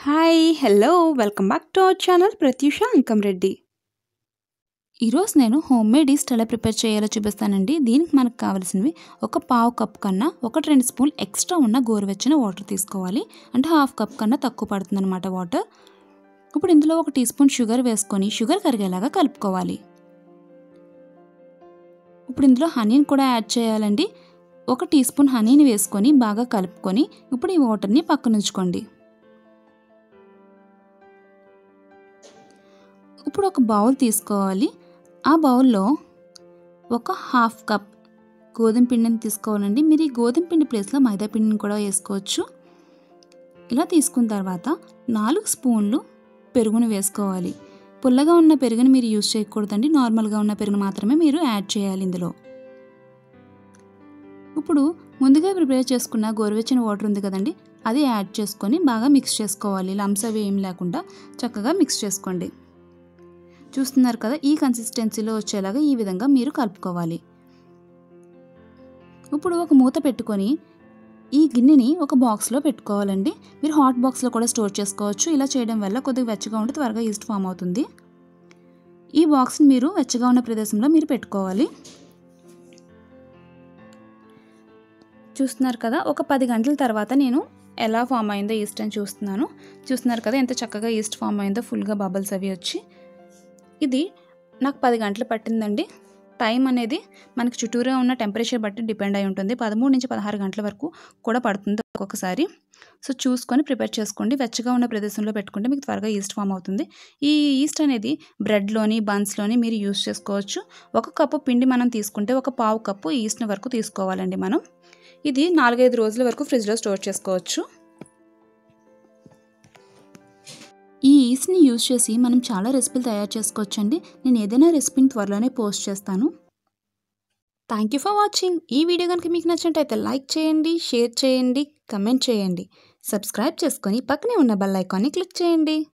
hi hello welcome back to our channel Prathyusha Ankam Reddy ఈరోజు నేను home made yeast ఎలా prepare చేయాలో చూపిస్తానండి దీనికి మనకు కావాల్సినవి ఒక పావు కప్ కన్నా ఒకటి రెండు స్పూన్ ఎక్స్ట్రా ఉన్న గోరువెచ్చని వాటర్ తీసుకోవాలి అంటే హాఫ్ కప్ కన్నా తక్కువ పడుతుంది అనమాట వాటర్ ఇప్పుడు ఇందులో ఒక టీ స్పూన్ షుగర్ వేసుకొని షుగర్ కరిగేలాగా కలుపుకోవాలి ఇప్పుడు ఇందులో హనీని కూడా యాడ్ చేయాలండి ఒక టీ స్పూన్ హనీని వేసుకొని బాగా కలుపుకొని ఇప్పుడు ఈ వాటర్ని పక్కన ఉంచుకోండి ఇప్పుడు ఒక బౌల్ తీసుకోవాలి ఆ బౌల్లో ఒక హాఫ్ కప్ గోధుమ పిండిని తీసుకోవాలండి మీరు ఈ గోధుమ పిండి ప్లేస్లో మైదా పిండిని కూడా వేసుకోవచ్చు ఇలా తీసుకున్న తర్వాత నాలుగు స్పూన్లు పెరుగును వేసుకోవాలి పుల్లగా ఉన్న పెరుగుని మీరు యూజ్ చేయకూడదండి నార్మల్గా ఉన్న పెరుగును మాత్రమే మీరు యాడ్ చేయాలి ఇందులో ఇప్పుడు ముందుగా ప్రిపేర్ చేసుకున్న గోరువెచ్చని వాటర్ ఉంది కదండి అది యాడ్ చేసుకొని బాగా మిక్స్ చేసుకోవాలి లంప్స్ అవి ఏం లేకుండా చక్కగా మిక్స్ చేసుకోండి చూస్తున్నారు కదా ఈ కన్సిస్టెన్సీలో వచ్చేలాగా ఈ విధంగా మీరు కలుపుకోవాలి ఇప్పుడు ఒక మూత పెట్టుకొని ఈ గిన్నెని ఒక బాక్స్లో పెట్టుకోవాలండి మీరు హాట్ బాక్స్లో కూడా స్టోర్ చేసుకోవచ్చు ఇలా చేయడం వల్ల కొద్దిగా వెచ్చగా ఉంటే త్వరగా ఈస్ట్ ఫామ్ అవుతుంది ఈ బాక్స్ని మీరు వెచ్చగా ఉన్న ప్రదేశంలో మీరు పెట్టుకోవాలి చూస్తున్నారు కదా ఒక పది గంటల తర్వాత నేను ఎలా ఫామ్ అయిందో ఈస్ట్ అని చూస్తున్నాను చూస్తున్నారు కదా ఎంత చక్కగా ఈస్ట్ ఫామ్ అయిందో ఫుల్గా బబుల్స్ అవి వచ్చి ఇది నాకు పది గంటలు పట్టిందండి టైం అనేది మనకి చుట్టూరా ఉన్న టెంపరేచర్ బట్టి డిపెండ్ అయి ఉంటుంది పదమూడు నుంచి పదహారు గంటల వరకు కూడా పడుతుంది ఒక్కొక్కసారి సో చూసుకొని ప్రిపేర్ చేసుకోండి వెచ్చగా ఉన్న ప్రదేశంలో పెట్టుకుంటే మీకు త్వరగా ఈస్ట్ ఫామ్ అవుతుంది ఈ ఈస్ట్ అనేది బ్రెడ్లోని బన్స్లోని మీరు యూస్ చేసుకోవచ్చు ఒక కప్పు పిండి మనం తీసుకుంటే ఒక పావు కప్పు ఈస్ట్ వరకు తీసుకోవాలండి మనం ఇది నాలుగైదు రోజుల వరకు ఫ్రిడ్జ్లో స్టోర్ చేసుకోవచ్చు ఈ ఈస్ట్ని యూజ్ చేసి మనం చాలా రెసిపీలు తయారు చేసుకోవచ్చు అండి నేను ఏదైనా రెసిపీని త్వరలోనే పోస్ట్ చేస్తాను థ్యాంక్ యూ ఫర్ వాచింగ్ ఈ వీడియో కనుక మీకు నచ్చినట్టయితే లైక్ చేయండి షేర్ చేయండి కమెంట్ చేయండి సబ్స్క్రైబ్ చేసుకొని పక్కనే ఉన్న బెల్ ఐకాన్ని క్లిక్ చేయండి